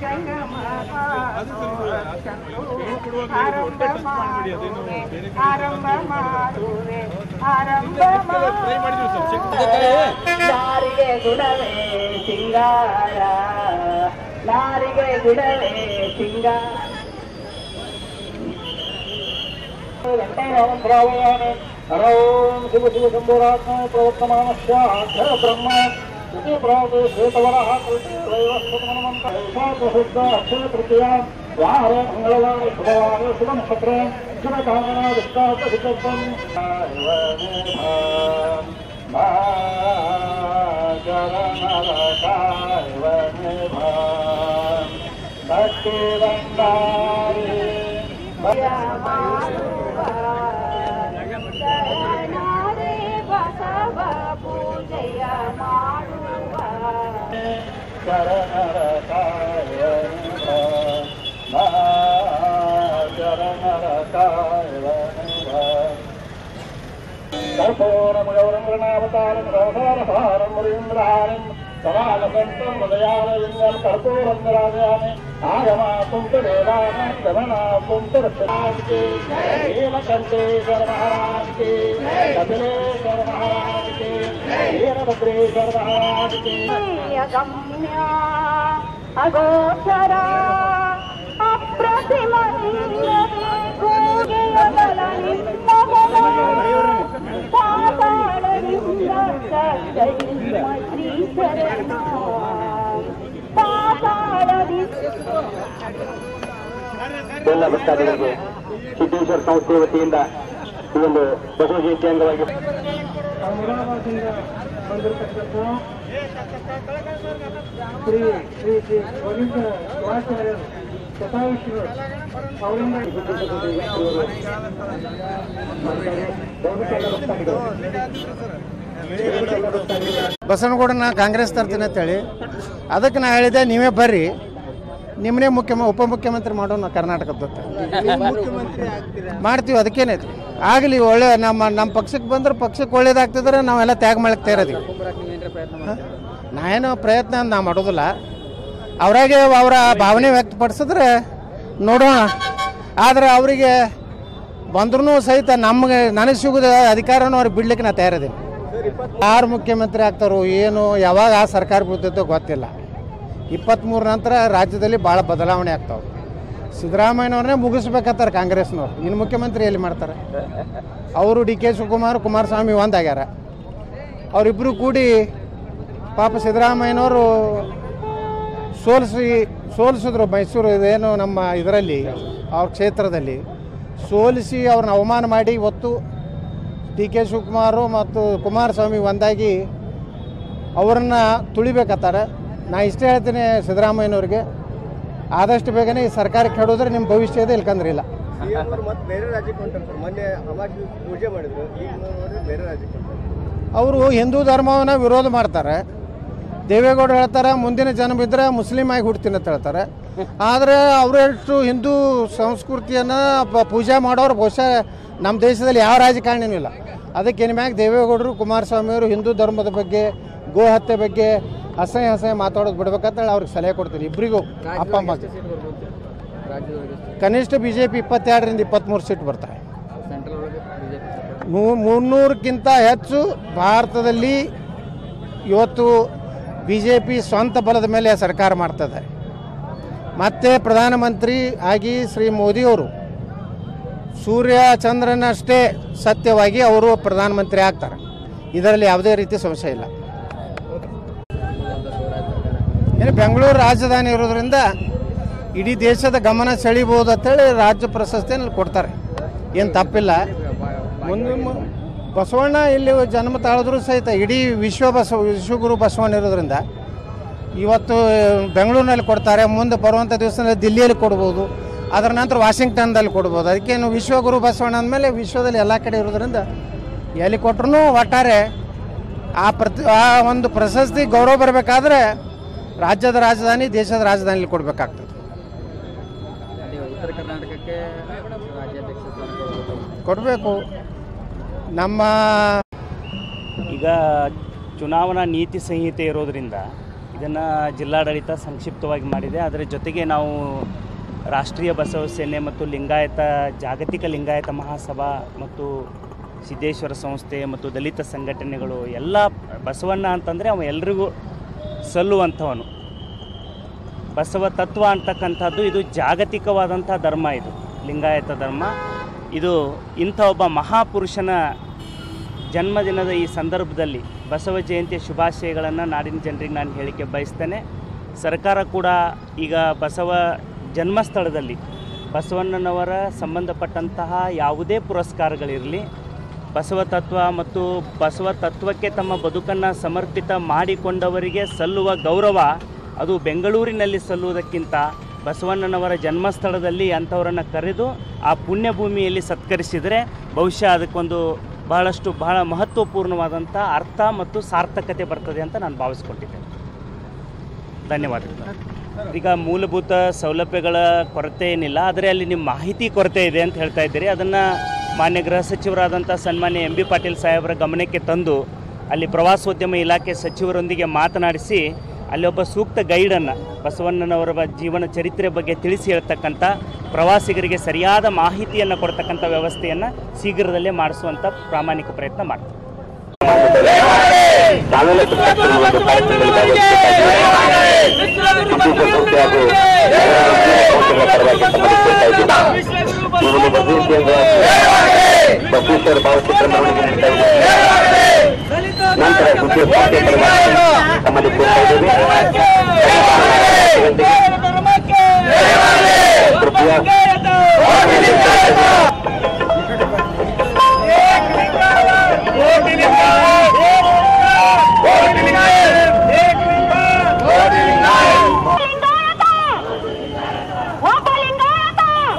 ಜಂಗಮ ಆರಂಭ ಮಾಡುವೆ ಆರಂಭ ಮಾಡುವೆ ಆರಂಭ ನಾರಿಗೆ ಗುಣವೇ ಸಿಂಗಾರ ನಾರಿಗೆ ಗುಣವೇ ಸಿಂಗಾರ ಹರಂ ಶಿವ ಶಿವ ಶಂಭುರಾತ್ಮ ಪ್ರವರ್ತಮಾನಸ್ಯ ಅಕ್ಷರ ಬ್ರಹ್ಮ ಇತಿ ಪ್ರಾಗ ಶ್ವೇತವರಃ ಶುದ್ಧ ಅಕ್ಷರ ತೃತೀಯ ವಾರ ಮಂಗಳವಾರ ಶುಭವಾರ ಶುಭ ನಕ್ಷತ್ರ ಶುಭ ಕಾಮನ ವಿಶ್ವಾಸ ವಿಕಲ್ಪಂ ಭಕ್ತಿ ಶರಣಾರೆ ಬಸವ ಪೂಜೆಯ ಮಾಡುವ ಶರಣರ ಕಾಯವನಿವ ಶರಣರ ಕಾಯವನಿವ ಕರ್ಪೂರಮಗೌರಂಗನಾವತಾರಂ ರೋಧಾರಸಾರಂ ಮುರೀಂದ್ರಹಾರಂ ಸಮಾಲಕಂಠಂ ಹೃದಯಾಲಲಿಂಗಂ ಕರ್ಪೂರಂಗರಾಜಯಾಮಿ ಆಗಮಾತುಂ ಚ ದೇವಾನ ಗಮನಾತುಂ ಚ ರಕ್ಷಣಾಂತಿ ನೀಲಕಂಠೇಶ್ವರ ಮಹಾರಾಜ್ ಕಿ ಕಪಿಲೇಶ್ವರ ಮಹಾರಾಜ್ ಕಿ ವೀರಭದ್ರೇಶ್ವರ ಮಹಾರಾಜ್ ಕಿ ಗಮ್ಯ ಅಗೋಚರ ಅಪ್ರತಿಮ ಕೂಗೆಯ ಬಲ ನಿಮ್ಮ ಪಾತಾಳದಿಂದ ಕೈಯಿಂದ ಶ್ರೀಚರಣ ಪಾತಾಳದಿಂದ ಎಲ್ಲ ಭಕ್ತಾದಿಗಳಿಗೆ ಸಿದ್ದೇಶ್ವರ ಸಂಸ್ಥೆ ವತಿಯಿಂದ ಈ ಒಂದು ಬಸವ ಜಯಂತಿ ಅಂಗವಾಗಿ ಶ್ರೀ ಶ್ರೀ ಶ್ರೀ ಗೋವಿಂದ ಶಿವಾಚಾರ್ಯರು ಶತಾಯುಷರು ಅವರಿಂದ ಬಸವನಗೌಡನ ಕಾಂಗ್ರೆಸ್ ತರ್ತೀನಿ ಅಂತೇಳಿ ಅದಕ್ಕೆ ನಾ ಹೇಳಿದೆ ನೀವೇ ಬರ್ರಿ ನಿಮ್ಮನ್ನೇ ಮುಖ್ಯ ಉಪಮುಖ್ಯಮಂತ್ರಿ ಮಾಡೋಣ ಕರ್ನಾಟಕದ ಮಾಡ್ತೀವಿ ಅದಕ್ಕೇನೈತಿ ಆಗಲಿ ಒಳ್ಳೆ ನಮ್ಮ ನಮ್ಮ ಪಕ್ಷಕ್ಕೆ ಬಂದ್ರೆ ಪಕ್ಷಕ್ಕೆ ಒಳ್ಳೇದಾಗ್ತಿದ್ರೆ ನಾವೆಲ್ಲ ತ್ಯಾಗ ಮಾಡಕ್ಕೆ ತಯಾರದೀವಿ ನಾ ಏನು ಪ್ರಯತ್ನ ನಾ ಮಾಡೋದಿಲ್ಲ ಅವರಾಗೆ ಅವರ ಭಾವನೆ ವ್ಯಕ್ತಪಡಿಸಿದ್ರೆ ನೋಡೋಣ ಆದರೆ ಅವರಿಗೆ ಬಂದ್ರೂ ಸಹಿತ ನಮಗೆ ನನಗೆ ಸಿಗೋದ ಅಧಿಕಾರನೂ ಅವ್ರಿಗೆ ಬಿಡ್ಲಿಕ್ಕೆ ನಾ ತಯಾರಿದ್ದೀನಿ ಯಾರು ಮುಖ್ಯಮಂತ್ರಿ ಆಗ್ತಾರೋ ಏನು ಯಾವಾಗ ಆ ಸರ್ಕಾರ ಬೀಳ್ತೈತೋ ಗೊತ್ತಿಲ್ಲ ಇಪ್ಪತ್ತ್ಮೂರು ನಂತರ ರಾಜ್ಯದಲ್ಲಿ ಭಾಳ ಬದಲಾವಣೆ ಆಗ್ತಾವೆ ಸಿದ್ದರಾಮಯ್ಯನವ್ರನ್ನೇ ಮುಗಿಸ್ಬೇಕತ್ತಾರೆ ಕಾಂಗ್ರೆಸ್ನವ್ರು ಇನ್ನು ಮುಖ್ಯಮಂತ್ರಿ ಎಲ್ಲಿ ಮಾಡ್ತಾರೆ ಅವರು ಡಿ ಕೆ ಶಿವಕುಮಾರ್ ಕುಮಾರಸ್ವಾಮಿ ಒಂದಾಗ್ಯಾರ ಅವರಿಬ್ಬರು ಕೂಡಿ ಪಾಪ ಸಿದ್ದರಾಮಯ್ಯನವರು ಸೋಲಿಸಿ ಸೋಲಿಸಿದ್ರು ಮೈಸೂರು ಇದೇನು ನಮ್ಮ ಇದರಲ್ಲಿ ಅವ್ರ ಕ್ಷೇತ್ರದಲ್ಲಿ ಸೋಲಿಸಿ ಅವ್ರನ್ನ ಅವಮಾನ ಮಾಡಿ ಇವತ್ತು ಡಿ ಕೆ ಶಿವಕುಮಾರು ಮತ್ತು ಕುಮಾರಸ್ವಾಮಿ ಒಂದಾಗಿ ಅವರನ್ನು ತುಳಿಬೇಕತ್ತಾರೆ ನಾ ಇಷ್ಟೇ ಹೇಳ್ತೀನಿ ಸಿದ್ದರಾಮಯ್ಯನವ್ರಿಗೆ ಆದಷ್ಟು ಬೇಗನೆ ಈ ಸರ್ಕಾರಕ್ಕೆ ಕೆಡೋದ್ರೆ ನಿಮ್ಮ ಭವಿಷ್ಯ ಇದೆ ಇಲ್ಕಂದ್ರಿಲ್ಲ ಮತ್ತೆ ಬೇರೆ ರಾಜ್ಯಕ್ಕೆ ಹೊಂಟಾರೆ ಸರ್ ಮೊನ್ನೆ ಅಮಾವಾಸ್ಯೆ ಪೂಜೆ ಮಾಡಿದ್ರು ಈಗ ನೋಡಿದ್ರೆ ಬೇರೆ ರಾಜ್ಯಕ್ಕೆ ಹೊಂಟಾರೆ ಅವರು ಹಿಂದೂ ಧರ್ಮವನ್ನು ವಿರೋಧ ಮಾಡ್ತಾರೆ ದೇವೇಗೌಡರು ಹೇಳ್ತಾರೆ ಮುಂದಿನ ಜನ್ಮ ಇದ್ದರೆ ಮುಸ್ಲಿಮ್ ಆಗಿ ಹುಡ್ತೀನಿ ಅಂತ ಹೇಳ್ತಾರೆ ಆದರೆ ಅವರೆಷ್ಟು ಹಿಂದೂ ಸಂಸ್ಕೃತಿಯನ್ನು ಪ- ಪೂಜೆ ಮಾಡೋರು ಬಹುಶಃ ನಮ್ಮ ದೇಶದಲ್ಲಿ ಯಾವ ರಾಜಕಾರಣಿನೂ ಇಲ್ಲ ಅದಕ್ಕೆ ಇನ್ಮ್ಯಾಗ ದೇವೇಗೌಡರು ಕುಮಾರಸ್ವಾಮಿಯವರು ಹಿಂದೂ ಧರ್ಮದ ಬಗ್ಗೆ ಗೋ ಹತ್ಯೆ ಬಗ್ಗೆ ಅಸಹ್ಯ ಅಸಹ್ಯ ಮಾತಾಡೋದು ಬಿಡ್ಬೇಕಂತೇಳಿ ಅವ್ರಿಗೆ ಸಲಹೆ ಕೊಡ್ತೀನಿ ಇಬ್ಬರಿಗೂ ಅಪ್ಪ ಅಮ್ಮ ಕನಿಷ್ಠ ಬಿ ಜೆ ಪಿ ಇಪ್ಪತ್ತೆರಡರಿಂದ ಇಪ್ಪತ್ತ್ಮೂರು ಸೀಟ್ ಬರ್ತಾರೆ ಮೂ- ಮುನ್ನೂರಕ್ಕಿಂತ ಹೆಚ್ಚು ಭಾರತದಲ್ಲಿ ಇವತ್ತು ಬಿ ಜೆ ಪಿ ಸ್ವಂತ ಬಲದ ಮೇಲೆ ಸರ್ಕಾರ ಮಾಡ್ತದೆ ಮತ್ತೆ ಪ್ರಧಾನಮಂತ್ರಿ ಆಗಿ ಶ್ರೀ ಮೋದಿಯವರು ಸೂರ್ಯ ಚಂದ್ರನಷ್ಟೇ ಸತ್ಯವಾಗಿ ಅವರು ಪ್ರಧಾನಮಂತ್ರಿ ಆಗ್ತಾರೆ ಇದರಲ್ಲಿ ಯಾವುದೇ ರೀತಿ ಸಮಸ್ಯೆ ಇಲ್ಲ ಏನು ಬೆಂಗಳೂರು ರಾಜಧಾನಿ ಇರೋದ್ರಿಂದ ಇಡೀ ದೇಶದ ಗಮನ ಸೆಳಿಬೋದು ಅಂತೇಳಿ ರಾಜ್ಯ ಪ್ರಶಸ್ತಿಯನ್ನು ಕೊಡ್ತಾರೆ ಏನು ತಪ್ಪಿಲ್ಲ ಮುಂದೆ ಮು- ಬಸವಣ್ಣ ಇಲ್ಲಿ ಜನ್ಮ ತಾಳಿದ್ರು ಸಹಿತ ಇಡೀ ವಿಶ್ವ ಬಸವ ವಿಶ್ವಗುರು ಬಸವಣ್ಣ ಇರೋದ್ರಿಂದ ಇವತ್ತು ಬೆಂಗಳೂರಿನಲ್ಲಿ ಕೊಡ್ತಾರೆ ಮುಂದೆ ಬರುವಂಥ ದಿವಸದಲ್ಲಿ ದಿಲ್ಲಿಯಲ್ಲಿ ಕೊಡ್ಬೋದು ಅದರ ನಂತರ ವಾಷಿಂಗ್ಟನ್ದಲ್ಲಿ ಕೊಡ್ಬೋದು ಅದಕ್ಕೇನು ವಿಶ್ವಗುರು ಬಸವಣ್ಣ ಅಂದಮೇಲೆ ವಿಶ್ವದಲ್ಲಿ ಎಲ್ಲ ಕಡೆ ಇರೋದ್ರಿಂದ ಎಲ್ಲಿ ಕೊಟ್ಟರು ಒಟ್ಟಾರೆ ಆ ಪ್ರತಿ ಆ ಒಂದು ಪ್ರಶಸ್ತಿ ಗೌರವ ಬರಬೇಕಾದ್ರೆ ರಾಜ್ಯದ ರಾಜಧಾನಿ ದೇಶದ ರಾಜಧಾನಿಯಲ್ಲಿ ಕೊಡಬೇಕಾಗ್ತದೆ ಉತ್ತರ ಕರ್ನಾಟಕಕ್ಕೆ ರಾಜ್ಯಾಧ್ಯಕ್ಷ ಕೊಡಬೇಕು ನಮ್ಮ ಈಗ ಚುನಾವಣಾ ನೀತಿ ಸಂಹಿತೆ ಇರೋದ್ರಿಂದ ಇದನ್ನು ಜಿಲ್ಲಾಡಳಿತ ಸಂಕ್ಷಿಪ್ತವಾಗಿ ಮಾಡಿದೆ ಅದರ ಜೊತೆಗೆ ನಾವು ರಾಷ್ಟ್ರೀಯ ಬಸವ ಸೇನೆ ಮತ್ತು ಲಿಂಗಾಯತ ಜಾಗತಿಕ ಲಿಂಗಾಯತ ಮಹಾಸಭಾ ಮತ್ತು ಸಿದ್ದೇಶ್ವರ ಸಂಸ್ಥೆ ಮತ್ತು ದಲಿತ ಸಂಘಟನೆಗಳು ಎಲ್ಲ ಬಸವಣ್ಣ ಅಂತಂದರೆ ಅವ ಎಲ್ರಿಗೂ ಸಲ್ಲುವಂಥವನು ಬಸವ ತತ್ವ ಅಂತಕ್ಕಂಥದ್ದು ಇದು ಜಾಗತಿಕವಾದಂಥ ಧರ್ಮ ಇದು ಲಿಂಗಾಯತ ಧರ್ಮ ಇದು ಇಂಥ ಒಬ್ಬ ಮಹಾಪುರುಷನ ಜನ್ಮದಿನದ ಈ ಸಂದರ್ಭದಲ್ಲಿ ಬಸವ ಜಯಂತಿಯ ಶುಭಾಶಯಗಳನ್ನು ನಾಡಿನ ಜನರಿಗೆ ನಾನು ಹೇಳಿಕೆ ಬಯಸ್ತೇನೆ ಸರ್ಕಾರ ಕೂಡ ಈಗ ಬಸವ ಜನ್ಮಸ್ಥಳದಲ್ಲಿ ಬಸವಣ್ಣನವರ ಸಂಬಂಧಪಟ್ಟಂತಹ ಯಾವುದೇ ಪುರಸ್ಕಾರಗಳಿರಲಿ ಬಸವ ತತ್ವ ಮತ್ತು ಬಸವ ತತ್ವಕ್ಕೆ ತಮ್ಮ ಬದುಕನ್ನು ಸಮರ್ಪಿತ ಮಾಡಿಕೊಂಡವರಿಗೆ ಸಲ್ಲುವ ಗೌರವ ಅದು ಬೆಂಗಳೂರಿನಲ್ಲಿ ಸಲ್ಲುವುದಕ್ಕಿಂತ ಬಸವಣ್ಣನವರ ಜನ್ಮಸ್ಥಳದಲ್ಲಿ ಅಂಥವರನ್ನು ಕರೆದು ಆ ಪುಣ್ಯಭೂಮಿಯಲ್ಲಿ ಸತ್ಕರಿಸಿದರೆ ಬಹುಶಃ ಅದಕ್ಕೊಂದು ಬಹಳಷ್ಟು ಬಹಳ ಮಹತ್ವಪೂರ್ಣವಾದಂಥ ಅರ್ಥ ಮತ್ತು ಸಾರ್ಥಕತೆ ಬರ್ತದೆ ಅಂತ ನಾನು ಭಾವಿಸ್ಕೊಟ್ಟಿದ್ದೇನೆ ಧನ್ಯವಾದಗಳು ಈಗ ಮೂಲಭೂತ ಸೌಲಭ್ಯಗಳ ಕೊರತೆ ಏನಿಲ್ಲ ಆದರೆ ಅಲ್ಲಿ ನಿಮ್ಮ ಮಾಹಿತಿ ಕೊರತೆ ಇದೆ ಅಂತ ಹೇಳ್ತಾ ಇದ್ದೀರಿ ಅದನ್ನು ಮಾನ್ಯ ಗೃಹ ಸಚಿವರಾದಂಥ ಸನ್ಮಾನ್ಯ ಎಂ ಬಿ ಪಾಟೀಲ್ ಸಾಹೇಬರ ಗಮನಕ್ಕೆ ತಂದು ಅಲ್ಲಿ ಪ್ರವಾಸೋದ್ಯಮ ಇಲಾಖೆ ಸಚಿವರೊಂದಿಗೆ ಮಾತನಾಡಿಸಿ ಅಲ್ಲಿ ಒಬ್ಬ ಸೂಕ್ತ ಗೈಡನ್ನು ಬಸವಣ್ಣನವರ ಬ- ಜೀವನ ಚರಿತ್ರೆ ಬಗ್ಗೆ ತಿಳಿಸಿ ಹೇಳ್ತಕ್ಕಂಥ ಪ್ರವಾಸಿಗರಿಗೆ ಸರಿಯಾದ ಮಾಹಿತಿಯನ್ನು ಕೊಡ್ತಕ್ಕಂಥ ವ್ಯವಸ್ಥೆಯನ್ನು ಶೀಘ್ರದಲ್ಲೇ ಮಾಡಿಸುವಂಥ ಪ್ರಾಮಾಣಿಕ ಪ್ರಯತ್ನ ಮಾಡ್ತೀವಿ ತಾವೆಲ್ಲ ಸುತ್ತಮುತ್ತಲಿನ ಒಂದು ಕಾರ್ಯಕ್ರಮದಲ್ಲಿ ಭಾಗವಹಿಸಬೇಕಾಗಿ ವಿಶೇಷ ಸಂಸ್ಥೆಗಳ ಪರವಾಗಿ ತಮ್ಮಲ್ಲಿ ಕೇಳ್ತಾ ಇದ್ದೀನಿ. ಈ ಒಂದು ಮದುವೆ ಬಸವೇಶ್ವರ ಭಾವಚಿತ್ರ ಮೆರವಣಿಗೆ ನಡೀತಾ ಇದೆ ನಂತರ ಸುದ್ದಿಯ ಸಂಸ್ಥೆಯ ಪರವಾಗಿ ತಮ್ಮಲ್ಲಿ ಕೇಳ್ತಾ ಇದ್ದೀವಿ ಕೃಪಯಾ ಒಬ್ಬ ಲಿಂಗಾಯತ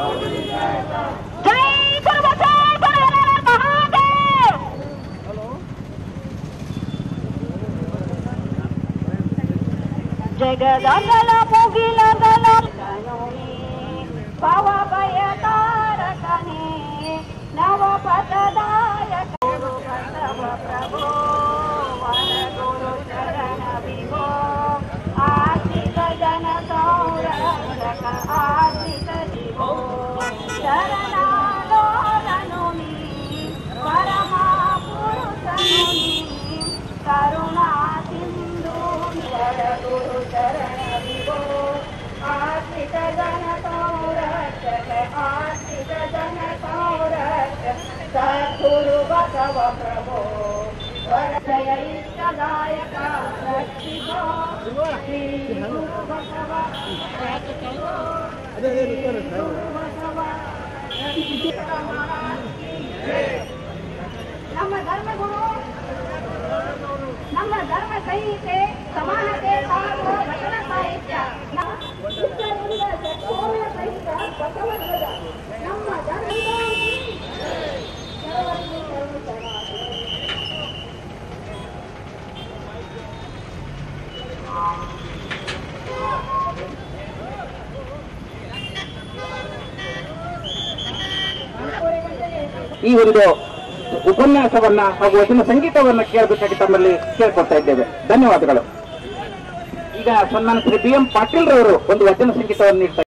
ಜೈ ಸರ್ವಸೇಶ್ವರ ಮಹಾದೇವ್ ಜಗದಗಲ ಮುಗಿಲಗಲ ಪವ ಭಯ ತಾರಕನೇ ನವ ಪದದಾಯಕ ಗುರು ಬಸವ ಪ್ರಭೋ ವರ ಗುರು ಚರಣ ವಿಭೋ ಆಶ್ರಿತ ಜನ ಸಂರಕ್ಷಕ ಆಶ್ರಿತ ಶಿವೋ ಶರಣಾಲೋಲನು ನೀ ಪರಮ ಪುರುಷನು ನೀ ಕರುಣಾ ಸಿಂಧು ವರ ಗುರು ಚರಣ ವಿಭೋ ಆಶ್ರಿತ ಜನ ಸಂರಕ್ಷಕ ಆಶ್ರಿತ ಜನ ಸಂರಕ್ಷಕ ಸದ್ಗುರು ಬಸವ ಪ್ರಭೋ ವರ ಜಯ ಇಷ್ಟದಾಯಕ ರಕ್ಷಿಸೋ ಶ್ರೀ ಗುರು ಬಸವ ರಕ್ಷಿಸೋ ಶ್ರೀ ಗುರು ಬಸವ ರಕ್ಷಿಸೋ. ನಮ್ಮ ಧರ್ಮಗುರು ನಮ್ಮ ಧರ್ಮ ಸಂಹಿತೆ ಸಮಾನತೆ ಹಾಗೂ ವಚನ ಸಾಹಿತ್ಯ ನಮ್ಮ ವಿಶ್ವದಿಂದ ಜಗತ್ತೋರ್ವ ಸಹಿತ ಬಸವಧ್ವಜ ನಮ್ಮ ಧರ್ಮದ ಸರ್ವರಿಗೂ ಸರ್ವ ಶರಣಾರ್ಥಿ. ಈ ಒಂದು ಉಪನ್ಯಾಸವನ್ನ ಹಾಗೂ ವಚನ ಸಂಗೀತವನ್ನ ಕೇಳಬೇಕಾಗಿ ತಮ್ಮಲ್ಲಿ ಕೇಳ್ಕೊಳ್ತಾ ಇದ್ದೇವೆ ಧನ್ಯವಾದಗಳು ಈಗ ಸನ್ಮಾನ ಶ್ರೀ ಬಿ ಎಂ ಪಾಟೀಲ್ ರವರು ಒಂದು ವಚನ ಸಂಗೀತವನ್ನು ನೀಡ್ತಾ